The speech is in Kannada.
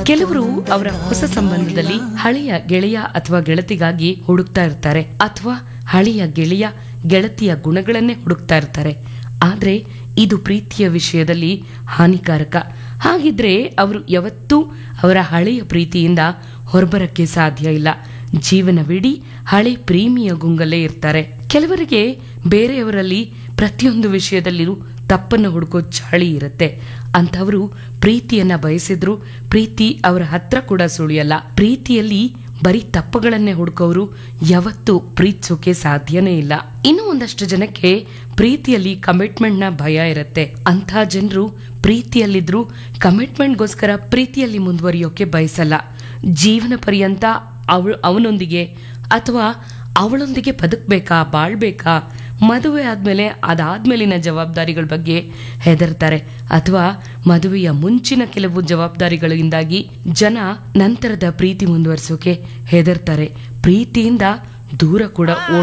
ಕೆಲವರು ಅವರ ಹೊಸ ಸಂಬಂಧದಲ್ಲಿ ಹಳೆಯ ಗೆಳೆಯ ಅಥವಾ ಗೆಳತಿಗಾಗಿ ಹುಡುಕ್ತಾ ಇರ್ತಾರೆ ಅಥವಾ ಹಳೆಯ ಗೆಳೆಯ ಗೆಳತಿಯ ಗುಣಗಳನ್ನೇ ಹುಡುಕ್ತಾ ಇರ್ತಾರೆ ಆದ್ರೆ ಇದು ಪ್ರೀತಿಯ ವಿಷಯದಲ್ಲಿ ಹಾನಿಕಾರಕ ಹಾಗಿದ್ರೆ ಅವರು ಯಾವತ್ತೂ ಅವರ ಹಳೆಯ ಪ್ರೀತಿಯಿಂದ ಹೊರಬರಕ್ಕೆ ಸಾಧ್ಯ ಇಲ್ಲ ಜೀವನವಿಡೀ ಹಳೆ ಪ್ರೇಮಿಯ ಗುಂಗಲ್ಲೇ ಇರ್ತಾರೆ ಕೆಲವರಿಗೆ ಬೇರೆಯವರಲ್ಲಿ ಪ್ರತಿಯೊಂದು ವಿಷಯದಲ್ಲಿಯೂ ತಪ್ಪನ್ನು ಹುಡುಕೋ ಚಾಳಿ ಇರುತ್ತೆ ಅಂಥವರು ಪ್ರೀತಿಯನ್ನ ಬಯಸಿದ್ರು ಪ್ರೀತಿ ಅವರ ಹತ್ರ ಕೂಡ ಸುಳಿಯಲ್ಲ ಪ್ರೀತಿಯಲ್ಲಿ ಬರೀ ತಪ್ಪುಗಳನ್ನೇ ಹುಡುಕೋರು ಯಾವತ್ತೂ ಪ್ರೀತಿಸೋಕೆ ಸಾಧ್ಯನೇ ಇಲ್ಲ ಇನ್ನು ಒಂದಷ್ಟು ಜನಕ್ಕೆ ಪ್ರೀತಿಯಲ್ಲಿ ಕಮಿಟ್ಮೆಂಟ್ ನ ಭಯ ಇರುತ್ತೆ ಅಂಥ ಜನರು ಪ್ರೀತಿಯಲ್ಲಿದ್ರು ಕಮಿಟ್ಮೆಂಟ್ಗೋಸ್ಕರ ಪ್ರೀತಿಯಲ್ಲಿ ಮುಂದುವರಿಯೋಕೆ ಬಯಸಲ್ಲ ಜೀವನ ಪರ್ಯಂತ ಅವಳು ಅವನೊಂದಿಗೆ ಅಥವಾ ಅವಳೊಂದಿಗೆ ಬದುಕಬೇಕಾ ಬಾಳ್ಬೇಕಾ ಮದುವೆ ಆದ್ಮೇಲೆ ಅದಾದ್ಮೇಲಿನ ಜವಾಬ್ದಾರಿಗಳ ಬಗ್ಗೆ ಹೆದರ್ತಾರೆ ಅಥವಾ ಮದುವೆಯ ಮುಂಚಿನ ಕೆಲವು ಜವಾಬ್ದಾರಿಗಳಿಂದಾಗಿ ಜನ ನಂತರದ ಪ್ರೀತಿ ಮುಂದುವರಿಸೋಕೆ ಹೆದರ್ತಾರೆ ಪ್ರೀತಿಯಿಂದ ದೂರ ಕೂಡ ಓಡ್